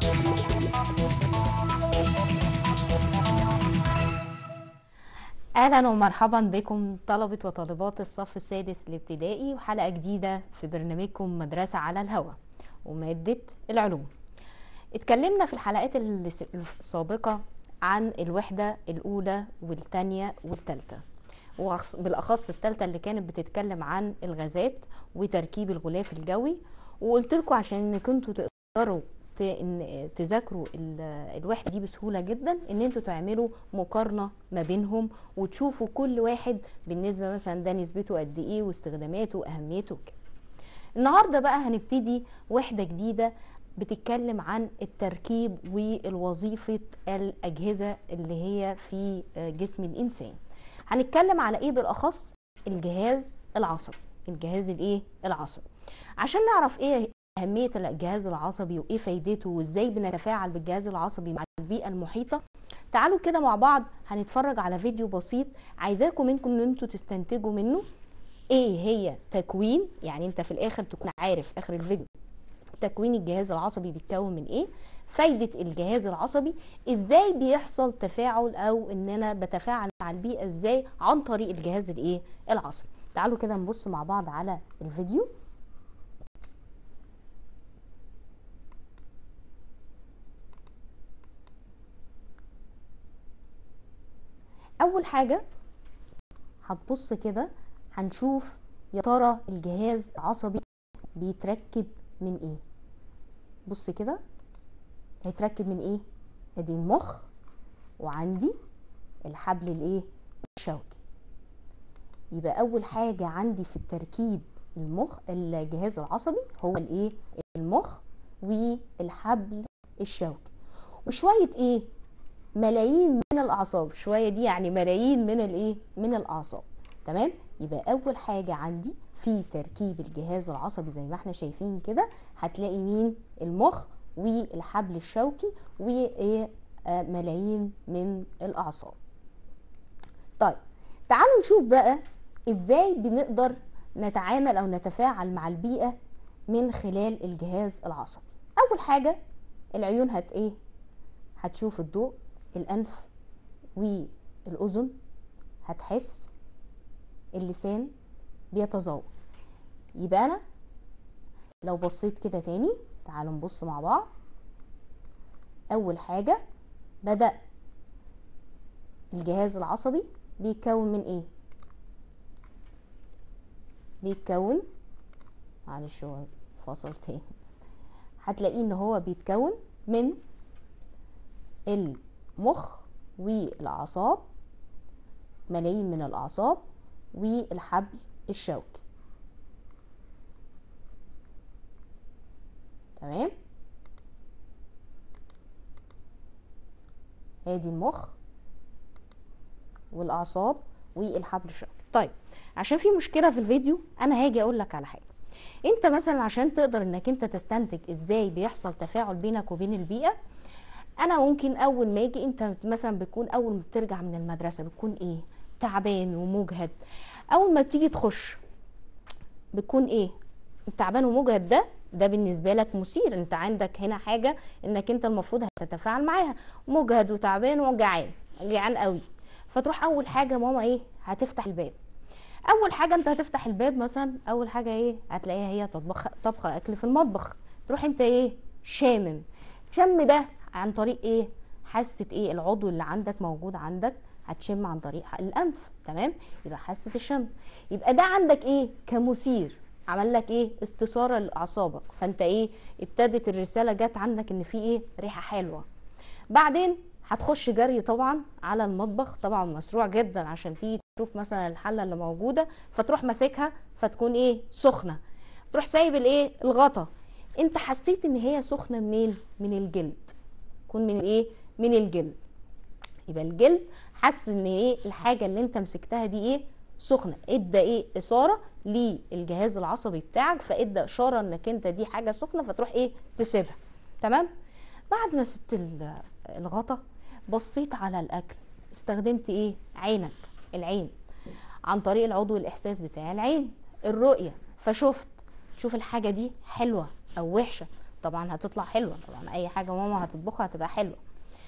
اهلا ومرحبا بكم طلبة وطالبات الصف السادس الابتدائي وحلقة جديدة في برنامجكم مدرسة على الهواء ومادة العلوم اتكلمنا في الحلقات الس- السابقة عن الوحدة الأولى والتانية والتالتة وأخص- بالأخص التالتة اللي كانت بتتكلم عن الغازات وتركيب الغلاف الجوي وقلت لكم عشان انكم انتوا تقدروا ت- إن- تذاكروا ال- الوحدة دي بسهولة جدا ان انتوا تعملوا مقارنة ما بينهم وتشوفوا كل واحد بالنسبة مثلا ده نسبته قد ايه واستخداماته واهميته كده النهاردة بقى هنبتدي وحدة جديدة بتتكلم عن التركيب والوظيفة الأجهزة اللي هي في جسم الإنسان هنتكلم على ايه بالأخص الجهاز العصبي الجهاز الايه العصبي عشان نعرف ايه أهمية الجهاز العصبي وإيه فايدته وإزاي بنتفاعل بالجهاز العصبي مع البيئة المحيطة تعالوا كده مع بعض هنتفرج على فيديو بسيط عايزاكم منكم ان انتوا تستنتجوا منه ايه هي تكوين يعني انت في الاخر تكون عارف اخر الفيديو تكوين الجهاز العصبي بيتكون من ايه فايدة الجهاز العصبي ازاي بيحصل تفاعل او ان انا بتفاعل مع البيئة ازاي عن طريق الجهاز الايه العصبي تعالوا كده نبص مع بعض على الفيديو اول حاجة هتبص كده هنشوف يا ترى الجهاز العصبي بيتركب من ايه بص كده هيتركب من ايه ادي المخ وعندي الحبل الايه الشوكي يبقى اول حاجة عندي في التركيب المخ الجهاز العصبي هو الايه المخ والحبل الشوكي وشوية ايه ملايين من الاعصاب شويه دي يعني ملايين من الايه من الاعصاب تمام يبقى اول حاجه عندي في تركيب الجهاز العصبي زي ما احنا شايفين كده هتلاقي مين المخ والحبل الشوكي وملايين من الاعصاب طيب تعالوا نشوف بقى ازاي بنقدر نتعامل او نتفاعل مع البيئه من خلال الجهاز العصبي اول حاجه العيون هت ايه هتشوف الضوء الأنف والأذن هتحس اللسان بيتذوق يبقى أنا لو بصيت كده تاني تعالوا نبص مع بعض أول حاجة بدأ الجهاز العصبي بيتكون من إيه؟ بيتكون معلش هو فاصل تاني هتلاقيه إن هو بيتكون من المخ والأعصاب ملايين من الأعصاب والحبل الشوكي تمام ادي المخ والأعصاب والحبل الشوكي طيب عشان في مشكلة في الفيديو أنا هاجي أقول لك على حاجة انت مثلا عشان تقدر انك انت تستنتج ازاي بيحصل تفاعل بينك وبين البيئة انا ممكن اول ما اجي انت مثلا بتكون اول ما بترجع من المدرسه بتكون ايه تعبان ومجهد اول ما بتيجي تخش بتكون ايه التعبان ومجهد ده ده بالنسبه لك مثير انت عندك هنا حاجه انك انت المفروض هتتفاعل معاها مجهد وتعبان وجعان جعان قوي فتروح اول حاجه ماما ايه هتفتح الباب اول حاجه انت هتفتح الباب مثلا اول حاجه ايه هتلاقيها هي تطبخ طبخه اكل في المطبخ تروح انت ايه شامم شم ده عن طريق ايه حاسه ايه العضو اللي عندك موجود عندك هتشم عن طريق الانف تمام يبقى حاسه الشم يبقى ده عندك ايه كمثير عمل لك ايه استثاره لاعصابك فانت ايه ابتدت الرساله جت عندك ان في ايه ريحه حلوه بعدين هتخش جري طبعا على المطبخ طبعا مسروع جدا عشان تيجي تشوف مثلا الحله اللي موجوده فتروح ماسكها فتكون ايه سخنه تروح سايب الايه الغطا انت حسيت ان هي سخنه منين من الجلد تكون من ايه من الجلد يبقى الجلد حس ان ايه الحاجه اللي انت مسكتها دي ايه سخنه ادى ايه اثاره للجهاز العصبي بتاعك فادى اشاره انك انت دي حاجه سخنه فتروح ايه تسيبها تمام بعد ما سبت ال- الغطا بصيت على الاكل استخدمت ايه عينك العين عن طريق العضو الاحساس بتاع العين الرؤيه فشفت شوف الحاجه دي حلوه او وحشه طبعا هتطلع حلوه طبعا اي حاجه ماما هتطبخها هتبقى حلوه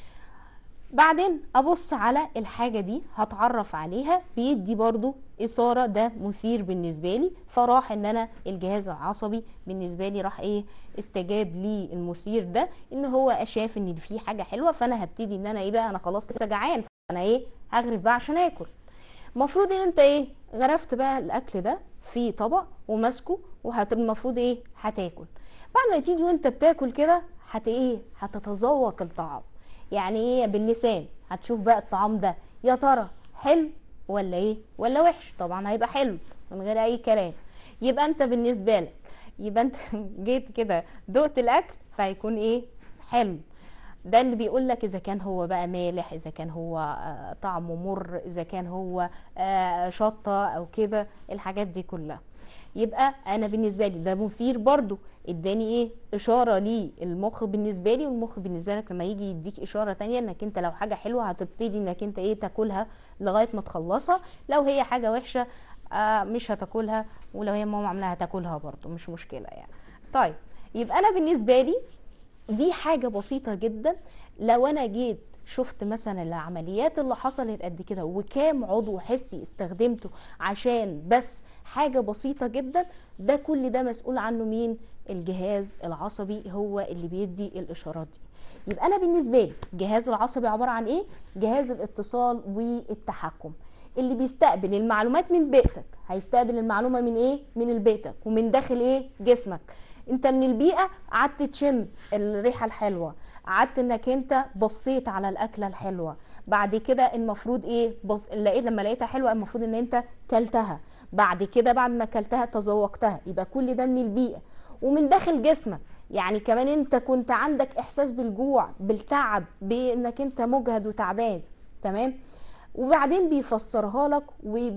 بعدين ابص على الحاجة دي هتعرف عليها بيدي برضو اثارة ده مثير بالنسبة لي فراح ان انا الجهاز العصبي بالنسبة لي راح ايه استجاب لي المثير ده ان هو شاف ان في حاجة حلوة فانا هبتدي ان انا ايه بقى انا خلاص لسه جعان فانا ايه هغرف بقى عشان اكل المفروض ان انت ايه غرفت بقى الاكل ده في طبق وماسكه وهت المفروض ايه هتاكل بعد ما تيجي وانت بتاكل كده هت ايه هتتذوق الطعام يعني ايه باللسان هتشوف بقى الطعام ده يا ترى حلو ولا ايه ولا وحش طبعا هيبقى حلو من غير اي كلام يبقى انت بالنسبه لك يبقى انت جيت كده دقت الاكل فهيكون ايه حلو ده اللي بيقول لك اذا كان هو بقى مالح اذا كان هو آه، طعمه مر اذا كان هو آه، شطه او كده الحاجات دي كلها يبقى انا بالنسبه لي ده مثير برضو اداني ايه اشاره للمخ بالنسبه لي والمخ بالنسبه لك لما يجي يديك اشاره تانية انك انت لو حاجه حلوه هتبتدي انك انت ايه تاكلها لغايه ما تخلصها لو هي حاجه وحشه آه مش هتاكلها ولو هي ماما عاملاها هتاكلها برضو مش مشكله يعني طيب يبقى انا بالنسبه لي دي حاجه بسيطه جدا لو انا جيت شفت مثلا العمليات اللي حصلت قد كده وكام عضو حسي استخدمته عشان بس حاجة بسيطة جدا ده كل ده مسؤول عنه مين الجهاز العصبي هو اللي بيدي الاشارات دي يبقى انا بالنسبة لي الجهاز العصبي عبارة عن ايه جهاز الاتصال والتحكم اللي بيستقبل المعلومات من بيئتك هيستقبل المعلومة من ايه من البيتك ومن داخل ايه جسمك انت من البيئة قعدت تشم الريحة الحلوة قعدت انك انت بصيت على الاكله الحلوه بعد كده المفروض ايه بص... لقيت لما لقيتها حلوه المفروض ان انت كلتها بعد كده بعد ما كلتها تذوقتها يبقى كل ده من البيئه ومن داخل جسمك يعني كمان انت كنت عندك احساس بالجوع بالتعب بانك انت مجهد وتعبان تمام وبعدين بيفسرها لك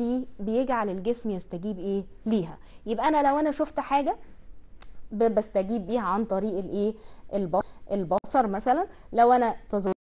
وبيجعل الجسم يستجيب ايه ليها يبقى انا لو انا شفت حاجه ب- بستجيب بيها عن طريق الايه الب- البصر مثلا لو انا تذوقت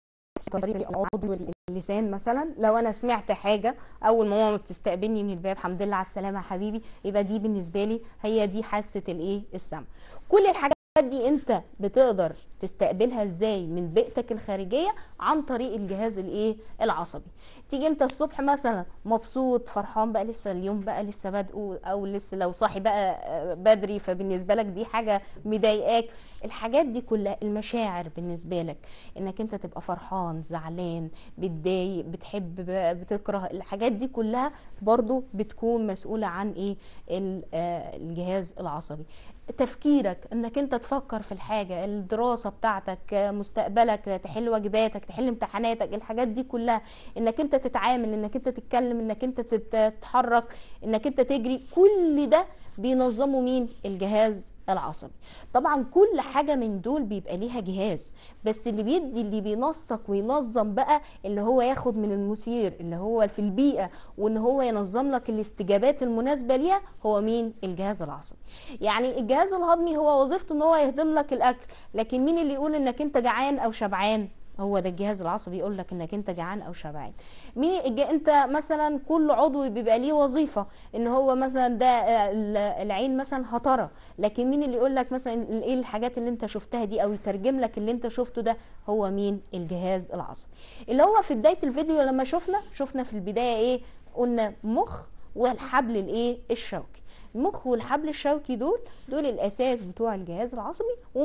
طريق العضو اللسان مثلا لو انا سمعت حاجه اول ما ماما بتستقبلني من الباب الحمد لله على السلامه يا حبيبي يبقى دي بالنسبه لي هي دي حاسه الايه السمع كل الحاجات دي انت بتقدر تستقبلها ازاي من بيئتك الخارجيه عن طريق الجهاز الايه العصبي تيجي انت الصبح مثلا مبسوط فرحان بقى لسه اليوم بقى لسه بادئه او لسه لو صاحي بقى آه، بدري فبالنسبه لك دي حاجه مضايقاك الحاجات دي كلها المشاعر بالنسبه لك انك انت تبقى فرحان زعلان بتضايق بتحب ب- بتكره الحاجات دي كلها برضو بتكون مسؤوله عن ايه ال- آه، الجهاز العصبي تفكيرك انك انت تفكر في الحاجه الدراسه بتاعتك آه، مستقبلك آه، تحل واجباتك تحل امتحاناتك الحاجات دي كلها انك انت تتعامل انك انت تتكلم انك انت تت- تتحرك انك انت تجري كل ده بينظموا مين الجهاز العصبي طبعا كل حاجه من دول بيبقى ليها جهاز بس اللي بيدي اللي بينسق وينظم بقى اللي هو ياخد من المثير اللي هو في البيئه وان هو ينظم لك الاستجابات المناسبه ليها هو مين الجهاز العصبي يعني الجهاز الهضمي هو وظيفته ان هو يهضم لك الاكل لكن مين اللي يقول انك انت جعان او شبعان هو ده الجهاز العصبي يقول لك انك انت جعان او شبعان مين الج- انت مثلا كل عضو بيبقى ليه وظيفه ان هو مثلا ده آه، ال- العين مثلا هطره لكن مين اللي يقول لك مثلا ايه الحاجات اللي انت شفتها دي او يترجم لك اللي انت شفته ده هو مين الجهاز العصبي اللي هو في بدايه الفيديو لما شفنا شفنا في البدايه ايه قلنا مخ والحبل الايه الشوكي المخ والحبل الشوكي دول دول الاساس بتوع الجهاز العصبي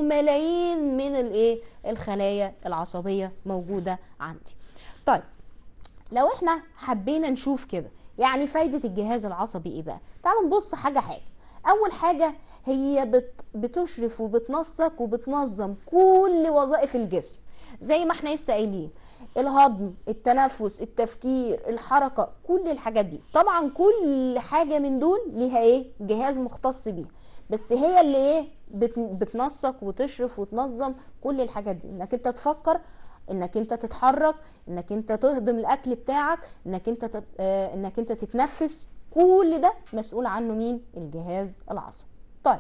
وملايين من الايه الخلايا العصبيه موجوده عندي طيب لو احنا حبينا نشوف كده يعني فايدة الجهاز العصبي ايه بقى تعالوا نبص حاجة حاجة اول حاجة هي بت بتشرف وبتنسق وبتنظم كل وظائف الجسم زي ما احنا لسه قايلين الهضم التنفس التفكير الحركة كل الحاجات دي طبعا كل حاجة من دول ليها ايه جهاز مختص بيه بس هي اللي ايه بت- بتنسق وتشرف وتنظم كل الحاجات دي انك انت تفكر انك انت تتحرك انك انت تهضم الاكل بتاعك انك انت تت... آه، انك انت تتنفس كل ده مسؤول عنه مين الجهاز العصبي طيب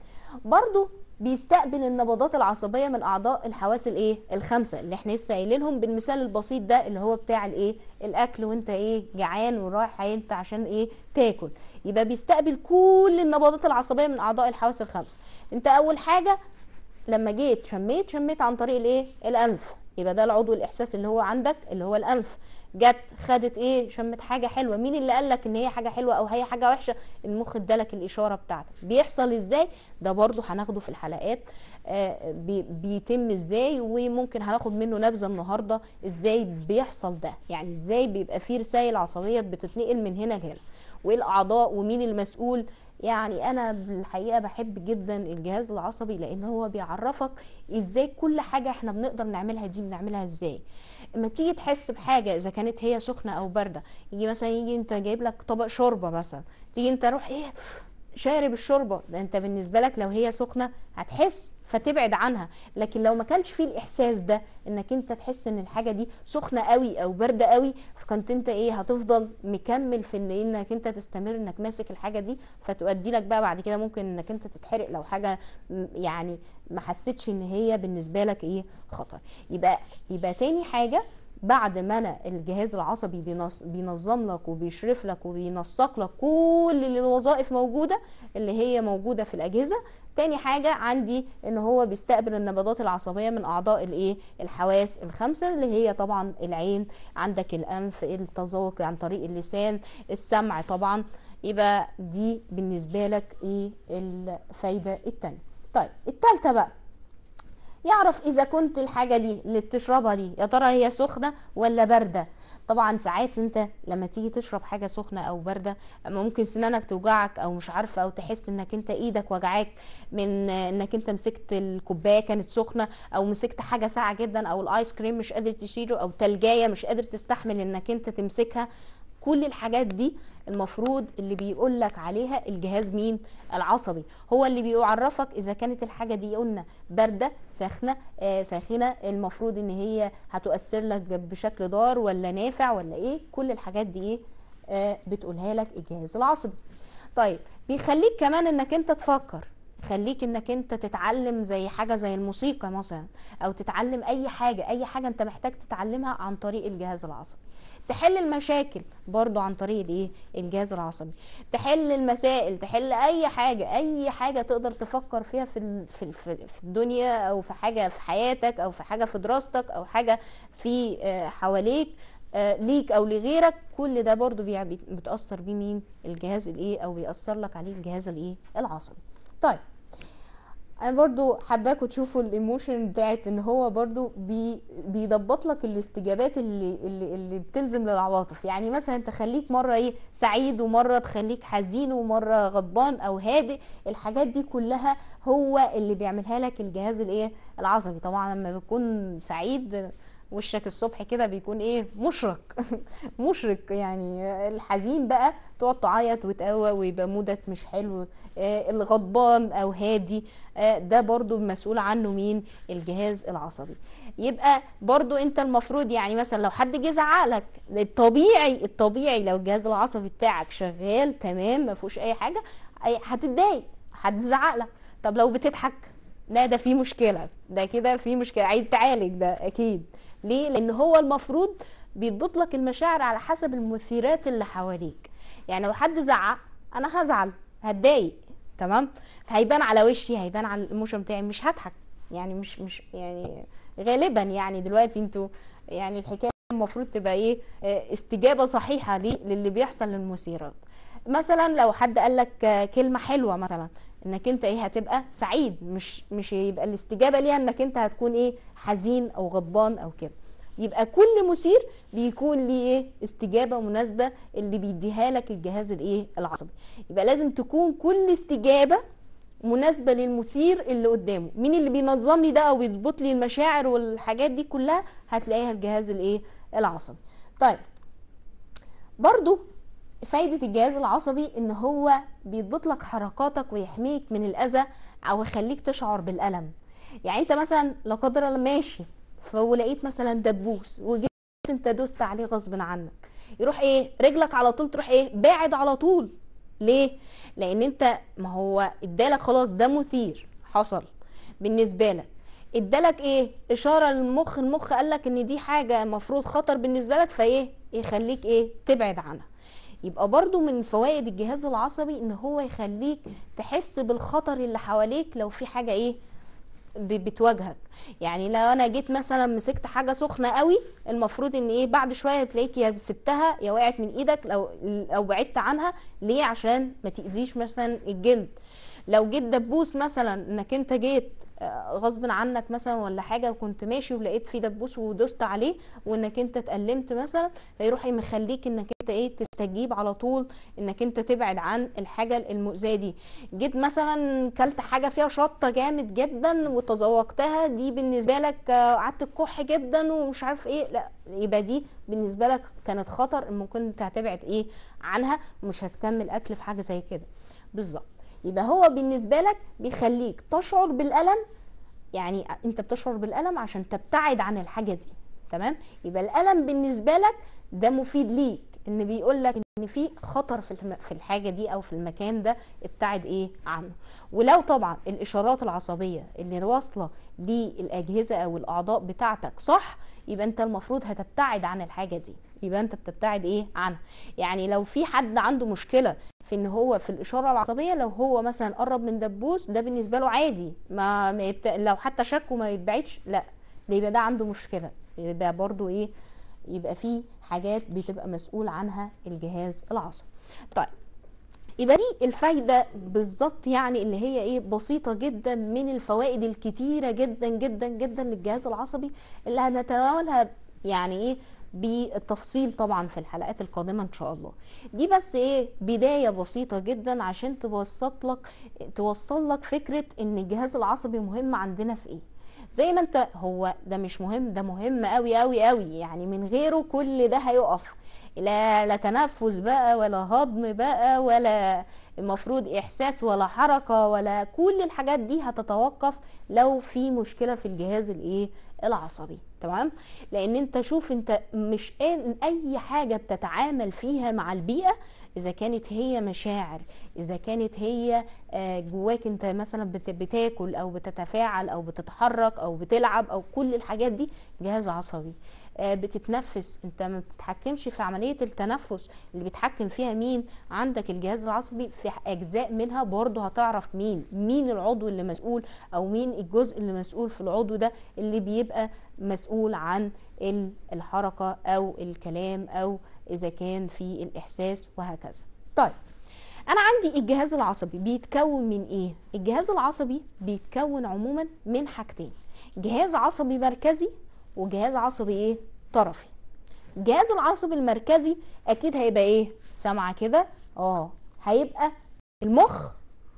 برضو بيستقبل النبضات العصبيه من اعضاء الحواس الايه الخمسه اللي احنا لسه قايلينهم بالمثال البسيط ده اللي هو بتاع الايه الاكل وانت ايه جعان ورايح انت عشان ايه تاكل يبقى بيستقبل كل النبضات العصبيه من اعضاء الحواس الخمسه انت اول حاجه لما جيت شميت شميت عن طريق الايه الانف يبقى ده العضو الاحساس اللي هو عندك اللي هو الانف جت خدت ايه شمت حاجه حلوه مين اللي قال لك ان هي حاجه حلوه او هي حاجه وحشه المخ ادالك الاشاره بتاعتك بيحصل ازاي ده برضو هناخده في الحلقات آه بي بيتم ازاي وممكن هناخد منه نبذه النهارده ازاي بيحصل ده يعني ازاي بيبقى فيه رسائل عصبيه بتتنقل من هنا لهنا وايه الاعضاء ومين المسؤول يعني انا بالحقيقه بحب جدا الجهاز العصبي لان هو بيعرفك ازاي كل حاجه احنا بنقدر نعملها دي بنعملها ازاي اما تيجي تحس بحاجه اذا كانت هي سخنه او بارده يجي مثلا يجي انت جايب لك طبق شوربه مثلا تيجي انت روح ايه شارب الشوربه ده انت بالنسبه لك لو هي سخنه هتحس فتبعد عنها لكن لو ما كانش فيه الاحساس ده انك انت تحس ان الحاجه دي سخنه قوي او بارده قوي فكنت انت ايه هتفضل مكمل في ان انك انت تستمر انك ماسك الحاجه دي فتؤدي لك بقى بعد كده ممكن انك انت تتحرق لو حاجه يعني ما حسيتش ان هي بالنسبه لك ايه خطر يبقى يبقى تاني حاجه بعد ما انا الجهاز العصبي بينظم لك وبيشرف لك وبينسق لك كل الوظائف موجوده اللي هي موجوده في الاجهزه تاني حاجة عندي ان هو بيستقبل النبضات العصبية من اعضاء الايه الحواس الخمسة اللي هي طبعا العين عندك الانف التذوق عن طريق اللسان السمع طبعا يبقى دي بالنسبة لك ايه الفايدة التانية طيب التالتة بقى يعرف اذا كنت الحاجه دي اللي بتشربها دي يا ترى هي سخنه ولا بارده طبعا ساعات انت لما تيجي تشرب حاجه سخنه او بارده ممكن سنانك توجعك او مش عارفه او تحس انك انت ايدك وجعاك من انك انت مسكت الكوبايه كانت سخنه او مسكت حاجه ساقعه جدا او الايس كريم مش قادر تشيله او تلجايه مش قادر تستحمل انك انت تمسكها كل الحاجات دي المفروض اللي بيقول لك عليها الجهاز مين العصبي هو اللي بيعرفك اذا كانت الحاجه دي قلنا بارده ساخنه آه ساخنه المفروض ان هي هتؤثر لك بشكل ضار ولا نافع ولا ايه كل الحاجات دي ايه آه بتقولها لك الجهاز العصبي طيب بيخليك كمان انك انت تفكر يخليك انك انت تتعلم زي حاجه زي الموسيقى مثلا او تتعلم اي حاجه اي حاجه انت محتاج تتعلمها عن طريق الجهاز العصبي تحل المشاكل برضو عن طريق الايه الجهاز العصبي تحل المسائل تحل اي حاجه اي حاجه تقدر تفكر فيها في في في الدنيا او في حاجه في حياتك او في حاجه في دراستك او حاجه في حواليك ليك او لغيرك كل ده برضو بتاثر بيه مين الجهاز الايه او بيأثر لك عليه الجهاز الايه العصبي طيب انا برضو حباكم تشوفوا الايموشن بتاعت ان هو برضو بي بيضبط لك الاستجابات اللي, اللي اللي بتلزم للعواطف يعني مثلا تخليك مره ايه سعيد ومره تخليك حزين ومره غضبان او هادئ الحاجات دي كلها هو اللي بيعملها لك الجهاز الايه العصبي طبعا لما بتكون سعيد وشك الصبح كده بيكون ايه مشرق مشرق يعني الحزين بقى تقعد تعيط وتقوى ويبقى مودك مش حلو آه الغضبان او هادي آه ده برضو مسؤول عنه مين الجهاز العصبي يبقى برضو انت المفروض يعني مثلا لو حد جه زعقلك الطبيعي الطبيعي لو الجهاز العصبي بتاعك شغال تمام ما فيهوش اي حاجه هتتضايق حد زعقلك طب لو بتضحك لا ده في مشكله ده كده في مشكله عايز تعالج ده اكيد ليه لان هو المفروض بيضبط لك المشاعر على حسب المثيرات اللي حواليك يعني لو حد زعق انا هزعل هتضايق تمام فهيبان على وشي هيبان على الايموشن بتاعي مش هضحك يعني مش مش يعني غالبا يعني دلوقتي انتوا يعني الحكايه المفروض تبقى ايه استجابه صحيحه للي بيحصل للمثيرات مثلا لو حد قال لك كلمه حلوه مثلا انك انت ايه هتبقى سعيد مش مش يبقى الاستجابه ليها انك انت هتكون ايه حزين او غضبان او كده يبقى كل مثير بيكون ليه ايه استجابه مناسبه اللي بيديها لك الجهاز الايه العصبي يبقى لازم تكون كل استجابه مناسبه للمثير اللي قدامه مين اللي بينظم لي ده او بيضبط لي المشاعر والحاجات دي كلها هتلاقيها الجهاز الايه العصبي طيب برضو فايدة الجهاز العصبي ان هو بيضبط لك حركاتك ويحميك من الاذى او يخليك تشعر بالالم يعني انت مثلا لا قدر الله ماشي ولقيت مثلا دبوس وجيت انت دوست عليه غصب عنك يروح ايه رجلك على طول تروح ايه باعد على طول ليه لان انت ما هو ادالك خلاص ده مثير حصل بالنسبه لك ادالك ايه اشاره للمخ المخ قالك ان دي حاجه مفروض خطر بالنسبه لك فايه يخليك ايه تبعد عنها يبقى برضو من فوائد الجهاز العصبي ان هو يخليك تحس بالخطر اللي حواليك لو في حاجه ايه ب- بتواجهك يعني لو انا جيت مثلا مسكت حاجه سخنه قوي المفروض ان ايه بعد شويه تلاقيك يا سبتها يا وقعت من ايدك لو او بعدت عنها ليه عشان ما تاذيش مثلا الجلد لو جيت دبوس مثلا انك انت جيت آه، غصب عنك مثلا ولا حاجه وكنت ماشي ولقيت في دبوس ودوست عليه وانك انت اتألمت مثلا فيروح مخليك انك انت ايه تستجيب على طول انك انت تبعد عن الحاجه المؤذيه دي جيت مثلا كلت حاجه فيها شطه جامد جدا وتذوقتها دي بالنسبه لك آه، قعدت تكح جدا ومش عارف ايه لا يبقى دي بالنسبه لك كانت خطر ممكن انت هتبعد ايه عنها ومش هتكمل اكل في حاجه زي كده بالظبط يبقى هو بالنسبه لك بيخليك تشعر بالالم يعني انت بتشعر بالالم عشان تبتعد عن الحاجه دي تمام يبقى الالم بالنسبه لك ده مفيد ليك ان بيقول لك ان في خطر في الم- في الحاجه دي او في المكان ده ابتعد ايه عنه ولو طبعا الاشارات العصبيه اللي واصله للاجهزه او الاعضاء بتاعتك صح يبقى انت المفروض هتبتعد عن الحاجه دي يبقى انت بتبتعد ايه عنها يعني لو في حد عنده مشكله في ان هو في الاشاره العصبيه لو هو مثلا قرب من دبوس ده بالنسبه له عادي ما, ما يبت... لو حتى شك وما يتبعدش لا ده يبقى ده عنده مشكله يبقى برضو ايه يبقى في حاجات بتبقى مسؤول عنها الجهاز العصبي طيب يبقى دي الفايدة بالظبط يعني اللي هي ايه بسيطة جدا من الفوائد الكتيرة جدا جدا جدا للجهاز العصبي اللي هنتناولها يعني ايه بالتفصيل طبعا في الحلقات القادمة ان شاء الله دي بس ايه بداية بسيطة جدا عشان توصل لك توصل لك فكرة ان الجهاز العصبي مهم عندنا في ايه زي ما انت هو ده مش مهم ده مهم قوي قوي قوي يعني من غيره كل ده هيقف لا لا تنفس بقى ولا هضم بقى ولا المفروض احساس ولا حركه ولا كل الحاجات دي هتتوقف لو في مشكله في الجهاز الايه العصبي تمام لان انت شوف انت مش ان اي حاجه بتتعامل فيها مع البيئه اذا كانت هي مشاعر اذا كانت هي آه، جواك انت مثلا بت- بتاكل او بتتفاعل او بتتحرك او بتلعب او كل الحاجات دي جهاز عصبي آه، بتتنفس انت ما بتتحكمش في عملية التنفس اللي بيتحكم فيها مين عندك الجهاز العصبي في اجزاء منها برضه هتعرف مين مين العضو اللي مسؤول او مين الجزء اللي مسؤول في العضو ده اللي بيبقى مسؤول عن ال- الحركة او الكلام او اذا كان في الاحساس وهكذا طيب انا عندي الجهاز العصبي بيتكون من ايه الجهاز العصبي بيتكون عموما من حاجتين جهاز عصبي مركزي وجهاز عصبي ايه طرفي الجهاز العصبي المركزي اكيد هيبقى ايه سامعه كده اه هيبقى المخ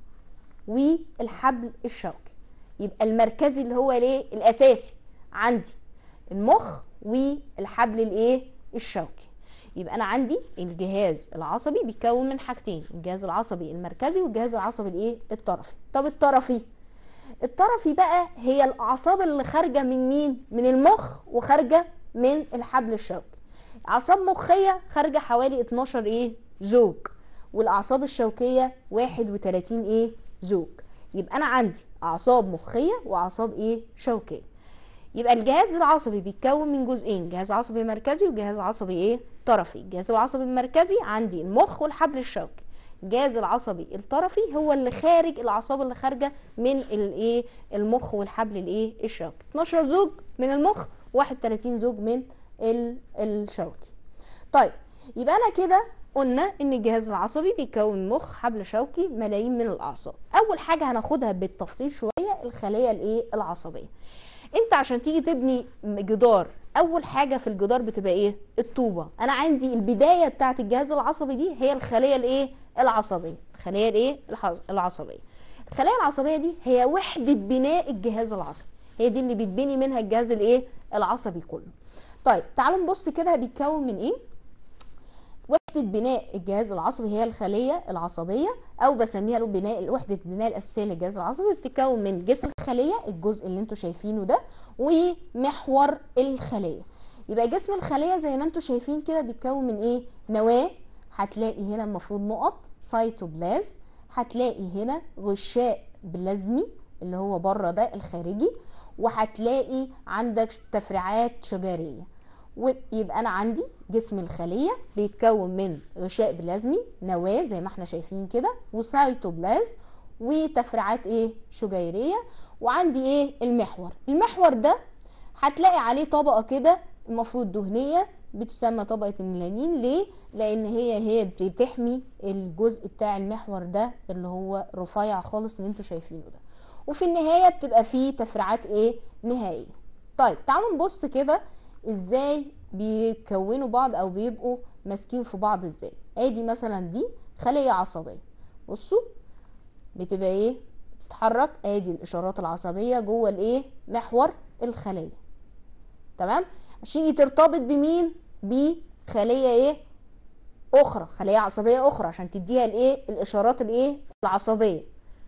والحبل الشوكي يبقى المركزي اللي هو ليه الاساسي عندي المخ والحبل الايه الشوكي يبقى انا عندي الجهاز العصبي بيتكون من حاجتين الجهاز العصبي المركزي والجهاز العصبي الايه الطرفي طب الطرفي الطرفي بقى هي الاعصاب اللي خارجه من مين من المخ وخارجه من الحبل الشوكي اعصاب مخيه خارجه حوالي 12 ايه زوج والاعصاب الشوكيه 31 ايه زوج يبقى انا عندي اعصاب مخيه واعصاب ايه شوكيه يبقى الجهاز العصبي بيتكون من جزئين جهاز عصبي مركزي وجهاز عصبي ايه طرفي الجهاز العصبي المركزي عندي المخ والحبل الشوكي الجهاز العصبي الطرفي هو اللي خارج الاعصاب اللي خارجه من الايه المخ والحبل الايه الشوكي 12 زوج من المخ 31 زوج من ال- الشوكي طيب يبقى انا كده قلنا ان الجهاز العصبي بيكون مخ حبل شوكي ملايين من الاعصاب اول حاجه هناخدها بالتفصيل شويه الخليه الايه العصبيه انت عشان تيجي تبني جدار اول حاجه في الجدار بتبقى ايه الطوبه انا عندي البدايه بتاعه الجهاز العصبي دي هي الخليه الايه العصبيه الخليه الايه الحظ- العصبيه الخلايا العصبيه دي هي وحده بناء الجهاز العصبي هي دي اللي بيتبني منها الجهاز الايه العصبي كله طيب تعالوا نبص كده بيتكون من ايه وحدة بناء الجهاز العصبي هي الخلية العصبية أو بسميها له بناء وحدة البناء الأساسية للجهاز العصبي بتتكون من جسم الخلية الجزء اللي انتوا شايفينه ده ومحور الخلية يبقى جسم الخلية زي ما انتوا شايفين كده بيتكون من ايه نواة هتلاقي هنا المفروض نقط سيتوبلازم هتلاقي هنا غشاء بلازمي اللي هو بره ده الخارجي وهتلاقي عندك تفريعات شجريه ويبقى انا عندي جسم الخليه بيتكون من غشاء بلازمي نواه زي ما احنا شايفين كده وسيتوبلازم وتفريعات ايه شجيريه وعندي ايه المحور المحور ده هتلاقي عليه طبقه كده المفروض دهنيه بتسمى طبقه الميلانين ليه لان هي هي بتحمي الجزء بتاع المحور ده اللي هو رفيع خالص اللي انتوا شايفينه ده وفي النهايه بتبقى فيه تفريعات ايه نهائيه طيب تعالوا نبص كده ازاي بيكونوا بعض او بيبقوا ماسكين في بعض ازاي ادي مثلا دي خليه عصبيه بصوا بتبقى ايه بتتحرك ادي الاشارات العصبيه جوه الايه محور الخليه تمام عشان ترتبط بمين بخليه ايه اخرى خليه عصبيه اخرى عشان تديها الايه الاشارات الايه العصبيه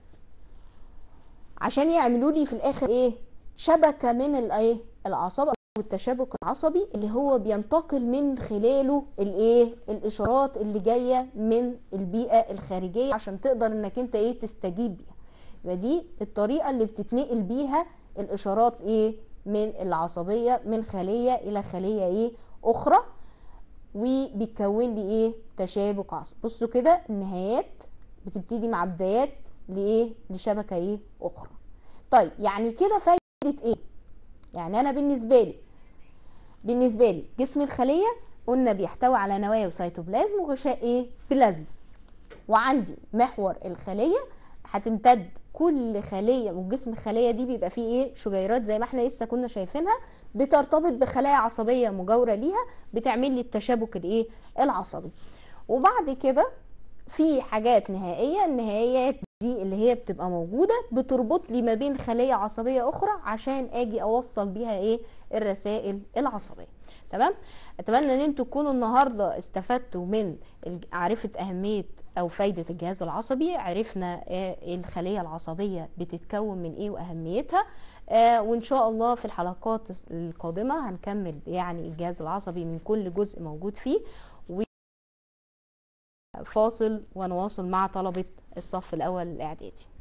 عشان يعملوا لي في الاخر ايه شبكه من الايه الاعصاب والتشابك العصبي اللي هو بينتقل من خلاله الايه الاشارات اللي جايه من البيئه الخارجيه عشان تقدر انك انت ايه تستجيب بيها يبقى دي الطريقه اللي بتتنقل بيها الاشارات ايه من العصبيه من خليه الى خليه ايه اخرى وبيتكون لي ايه تشابك عصبي بصوا كده النهايات بتبتدي مع بدايات لايه لشبكه ايه اخرى طيب يعني كده فايده ايه يعني انا بالنسبه لي بالنسبه لي جسم الخليه قلنا بيحتوي على نوايا وسيتوبلازم وغشاء ايه بلازما وعندي محور الخليه هتمتد كل خليه من جسم الخليه دي بيبقى فيه ايه شجيرات زي ما احنا لسه كنا شايفينها بترتبط بخلايا عصبيه مجاوره ليها بتعمل لي التشابك الايه العصبي وبعد كده في حاجات نهائيه النهايات دي اللي هي بتبقى موجوده بتربط لي ما بين خليه عصبيه اخرى عشان اجي اوصل بيها ايه الرسائل العصبيه تمام اتمنى ان انتوا تكونوا النهارده استفدتوا من معرفه اهميه او فايده الجهاز العصبي عرفنا إيه الخليه العصبيه بتتكون من ايه واهميتها آه وان شاء الله في الحلقات القادمه هنكمل يعني الجهاز العصبي من كل جزء موجود فيه فاصل ونواصل مع طلبه الصف الاول الاعدادي